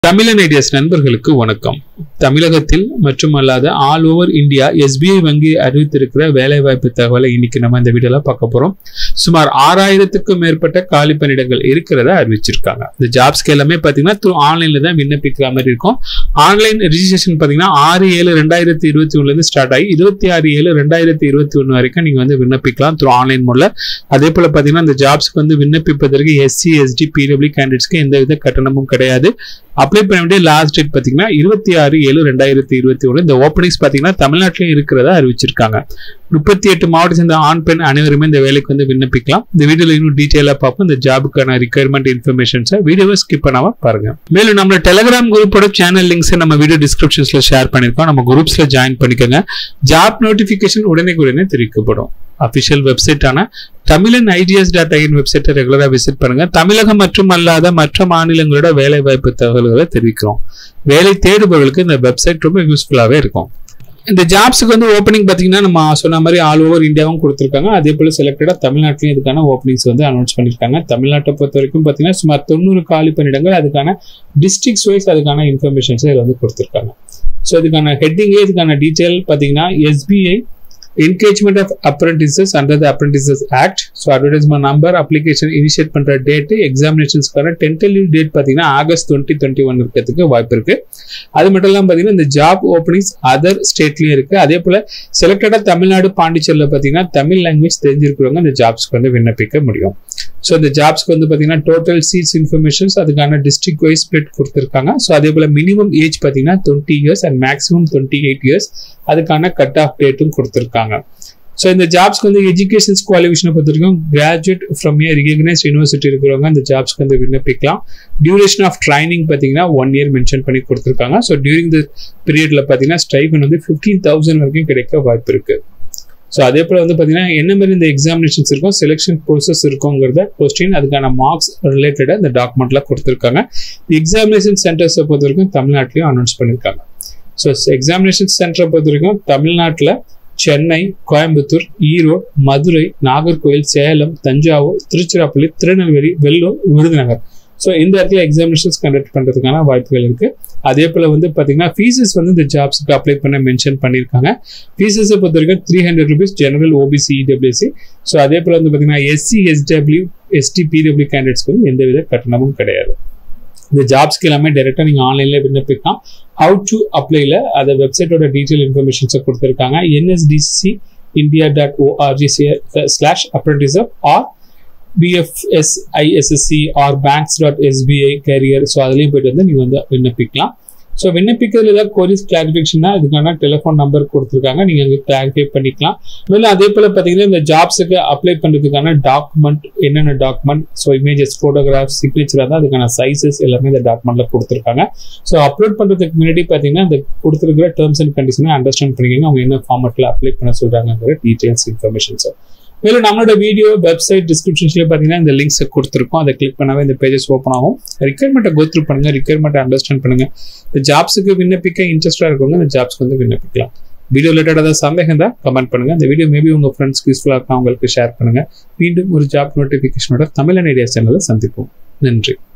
தமிழன் ஐடியாஸ் நண்பர்களுக்கு வணக்கம் தமிழகத்தில் மற்றும் அல்லாத ஆல் ஓவர் இந்தியா எஸ்பிஐ வங்கி அறிவித்திருக்கிற வேலைவாய்ப்பு தகவலை இன்னைக்கு நம்ம இந்த வீடியோல பார்க்க போறோம் சுமார் ஆறாயிரத்துக்கும் மேற்பட்ட காலி பணியிடங்கள் இருக்கிறதா அறிவிச்சிருக்காங்க இந்த ஜாப்ஸ்க்கு எல்லாமே பாத்தீங்கன்னா த்ரூ ஆன்லைன்ல தான் விண்ணப்பிக்கிற மாதிரி இருக்கும் ஆன்லைன் ரிஜிஸ்ட்ரேஷன் பாத்தீங்கன்னா ஆறு ஏழு ரெண்டாயிரத்தி இருபத்தி ஒண்ணுல இருந்து ஸ்டார்ட் ஆகி இருபத்தி ஆறு ஏழு ரெண்டாயிரத்தி இருபத்தி ஒண்ணு வரைக்கும் நீங்க வந்து விண்ணப்பிக்கலாம் த்ரூ ஆன்லைன் மூலம் அதே போல பாத்தீங்கன்னா இந்த ஜாப்ஸ்க்கு வந்து விண்ணப்பிப்பதற்கு எஸ்சி எஸ்டி பிடபிள்யூ கேண்டிடேட்ஸ்க்கு எந்த வித கட்டணமும் கிடையாது அப்ளை பண்ண வேண்டிய லாஸ்ட் டேட் பாத்தீங்கன்னா இருபத்தி ஆறு ஏழு ரெண்டாயிரத்தி இருபத்தி ஒன்று இந்த ஓப்பனிங்ஸ் பாத்தீங்கன்னா தமிழ்நாட்டிலும் இருக்கிறதா அறிவிச்சிருக்காங்க முப்பத்தி எட்டு மாவட்ட சேர்ந்த ஆண் பெண் அனைவருமே இந்த வேலைக்கு வந்து விண்ணப்பிக்கலாம் இந்த வீடியோல இன்னும் டீட்டெயிலா பார்ப்போம் இந்த ஜாபுக்கான ரிக்யர்மெண்ட் இன்ஃபர்மேஷன்ஸை வீடியோவை ஸ்கிப் பண்ணாம பாருங்க மேலும் நம்ம டெலிகிராம் குரூப்போட சேனல் லிங்க்ஸ் நம்ம வீடியோ டிஸ்கிரிப்ஷன்ஸ்ல ஷேர் பண்ணிருக்கோம் நம்ம குரூப்ஸ்ல ஜாயின் பண்ணிக்கோங்க ஜாப் நோட்டிபிகேஷன் உடனே உடனே தெரிவிக்கப்படும் அபிஷியல் வெப்சைட்டான தமிழன் ஐடியாஸ் டாட் ஐன் வெப்சைட்டை ரெகுலரா விசிட் பண்ணுங்க தமிழகம் மற்றும் அல்லாத மற்ற மாநிலங்களோட வேலை வாய்ப்பு தகவல்களை தெரிவிக்கிறோம் வேலை தேடுபவர்களுக்கு இந்த வெப்சைட் ரொம்ப யூஸ்ஃபுல்லாவே இருக்கும் இந்த ஜாப்ஸுக்கு வந்து ஓப்பனிங் பார்த்தீங்கன்னா நம்ம சொன்ன மாதிரி ஆல் ஓவர் இந்தியாவும் கொடுத்துருக்காங்க அதே போல் செலக்டடாக தமிழ்நாட்டிலையும் இதுக்கான ஓப்பனிங்ஸ் வந்து அனௌன்ஸ் பண்ணியிருக்காங்க தமிழ்நாட்டை பொறுத்த வரைக்கும் பார்த்தீங்கன்னா சுமார் தொண்ணூறு காலி பணியிடங்கள் அதுக்கான டிஸ்ட்ரிக்ஸ் வைஸ் அதுக்கான இன்ஃபர்மேஷன்ஸ் இதில் வந்து கொடுத்துருக்காங்க ஸோ இதுக்கான ஹெட்டிங்கே இதுக்கான டீட்டெயில் பார்த்தீங்கன்னா SBI engagement of apprentices under the apprentices act so advertisement number application initiate பண்ணுற டேட்டு எக்ஸாமினேஷன்ஸ்க்கான டென்டலிவ் டேட் பார்த்தீங்கன்னா ஆகஸ்ட் டுவெண்ட்டி டுவெண்ட்டி ஒன் இருக்கிறதுக்கு வாய்ப்பு இருக்கு அது மட்டும் இல்லாமல் பார்த்தீங்கன்னா இந்த ஜாப் ஓப்பனிங்ஸ் அதர் ஸ்டேட்லையும் இருக்கு அதே போல் செலக்டடாக தமிழ்நாடு பாண்டிச்சேரியில் பார்த்தீங்கன்னா தமிழ் லாங்குவேஜ் தெரிஞ்சிருக்கிறவங்க இந்த ஜாப்ஸ்க்கு வந்து விண்ணப்பிக்க முடியும் ஸோ இந்த ஜாப்ஸ்க்கு வந்து பார்த்தீங்கன்னா டோட்டல் சீட்ஸ் இன்ஃபர்மேஷன்ஸ் அதுக்கான டிஸ்ட்ரிக்ட் வைஸ் ஸ்பிளிட் கொடுத்துருக்காங்க ஸோ அதே போல் மினிமம் ஏஜ் பார்த்தீங்கன்னா twenty years and maximum twenty eight years அதுக்கான கட் ஆஃப் டேட்டும் கொடுத்துருக்காங்க ஸோ இந்த ஜாப்ஸ்க்கு வந்து எஜுகேஷன்ஸ் குவாலிஃபிகேஷனை பொறுத்த வரைக்கும் graduate from a recognised university இருக்கிறவங்க இந்த ஜாப்ஸ்க்கு வந்து விண்ணப்பிக்கலாம் டியூரேஷன் ஆஃப் ட்ரைனிங் பார்த்தீங்கன்னா ஒன் இயர் மென்ஷன் பண்ணி கொடுத்துருக்காங்க ஸோ டியூரிங் த பீரியட்ல பார்த்தீங்கன்னா ஸ்டைஃபன் வந்து ஃபிஃப்டீன் தௌசண்ட் வரைக்கும் கிடைக்க வாய்ப்பு இருக்கு ஸோ அதே போல் வந்து பார்த்தீங்கன்னா என்ன மாதிரி இந்த எக்ஸாமினேஷன்ஸ் இருக்கும் செலெக்ஷன் ப்ரோசஸ் இருக்குங்கிறத கொஸ்டின் அதுக்கான மார்க்ஸ் ரிலேட்டடாக இந்த டாக்குமெண்ட்லாம் கொடுத்துருக்காங்க எக்ஸாமினேஷன் சென்டர்ஸை பொறுத்த வரைக்கும் தமிழ்நாட்டிலையும் அனௌன்ஸ் பண்ணியிருக்காங்க ஸோ எக்ஸாமினேஷன் சென்டரை பொறுத்த வரைக்கும் தமிழ்நாட்டில் சென்னை கோயம்புத்தூர் ஈரோடு மதுரை நாகர்கோவில் சேலம் தஞ்சாவூர் திருச்சிராப்பள்ளி திருநெல்வேலி வெள்ளூர் விருதுநகர் ஸோ இந்த இடத்துல எக்ஸாமினேஷன்ஸ் கண்டக்ட் பண்ணுறதுக்கான வாய்ப்புகள் இருக்கு அதே போல் வந்து பார்த்தீங்கன்னா ஃபீஸஸ் வந்து இந்த ஜாப்ஸுக்கு அப்ளை பண்ண மென்ஷன் பண்ணியிருக்காங்க ஃபீஸஸை பொறுத்த வரைக்கும் three hundred rupees general OBC EWC so அதே போல் வந்து பார்த்தீங்கன்னா எஸ்சி எஸ்டபிள்யூ எஸ்டி பிடபிள்யூ கேண்டிடேட்ஸ்க்கு வந்து எந்தவித கட்டணமும் கிடையாது இந்த ஜாப்ஸ்க்கு எல்லாமே டைரெக்டாக நீங்கள் ஆன்லைனில் விண்ணப்பிக்கலாம் ஹவு டு அப்ளைல அதை வெப்சைட்டோட டீட்டெயில் இன்ஃபர்மேஷன்ஸை கொடுத்துருக்காங்க NSDC India dot ORG slash apprenticeship or BFSISSC or banks dot SBI career so அதுலேயும் போயிட்டு வந்து நீங்கள் வந்து விண்ணப்பிக்கலாம் ஸோ விண்ணப்பிக்கிறதுல ஏதாவது கோரிஸ் கிளாரிஃபிகேஷனா இதுக்கான டெலிஃபோன் நம்பர் கொடுத்துருக்காங்க நீங்கள் அங்கே கிளாரிஃபை பண்ணிக்கலாம் மேலும் அதே போல் பார்த்தீங்கன்னா இந்த ஜாப்ஸுக்கு அப்ளை பண்ணுறதுக்கான டாக்குமெண்ட் என்னென்ன document so images photograph signature தான் அதுக்கான சைஸஸ் எல்லாமே இந்த டாக்குமெண்ட்ல கொடுத்துருக்காங்க ஸோ அப்லோட் பண்ணுறதுக்கு முன்னாடி பார்த்தீங்கன்னா இந்த கொடுத்துருக்கிற டேர்ம்ஸ் அண்ட் கண்டிஷனை அண்டர்ஸ்டாண்ட் பண்ணிக்கோங்க அவங்க என்ன ஃபார்மெட்டில் அப்ளை பண்ண சொல்கிறாங்கிற டீட்டெயில்ஸ் இன்ஃபர்மேஷன்ஸ் மேலும் நம்மளோட வீடியோ வெப்சைட் டிஸ்கிரிப்ஷன்ஸ்லேயே பார்த்தீங்கன்னா இந்த லிங்க்ஸை கொடுத்துருக்கோம் அதை கிளிக் பண்ணாவே இந்த பேஜஸ் ஓப்பன் ஆகும் ரிக்யர்மெண்ட்டை கோத்ரூ பண்ணுங்க ரிக்யர்மெண்ட்டை அண்டர்ஸ்டாண்ட் பண்ணுங்க இந்த ஜாப்ஸுக்கு விண்ணப்பிக்க இன்ட்ரெஸ்டாக இருக்கவங்க இந்த ஜாப்ஸ்க்கு வந்து விண்ணப்பிக்கலாம் வீடியோ ரிலேட்டடாக ஏதாவது சந்தேகம் தான் கமெண்ட் பண்ணுங்க இந்த வீடியோ மேபி உங்க ஃப்ரெண்ட்ஸ்க்கு யூஸ்ஃபுல்லாக இருக்கும் அவங்களுக்கு ஷேர் பண்ணுங்க மீண்டும் ஒரு ஜாப் நோட்டிஃபிகேஷனோட தமிழன் ஐடியா சேனலை சந்திப்போம் நன்றி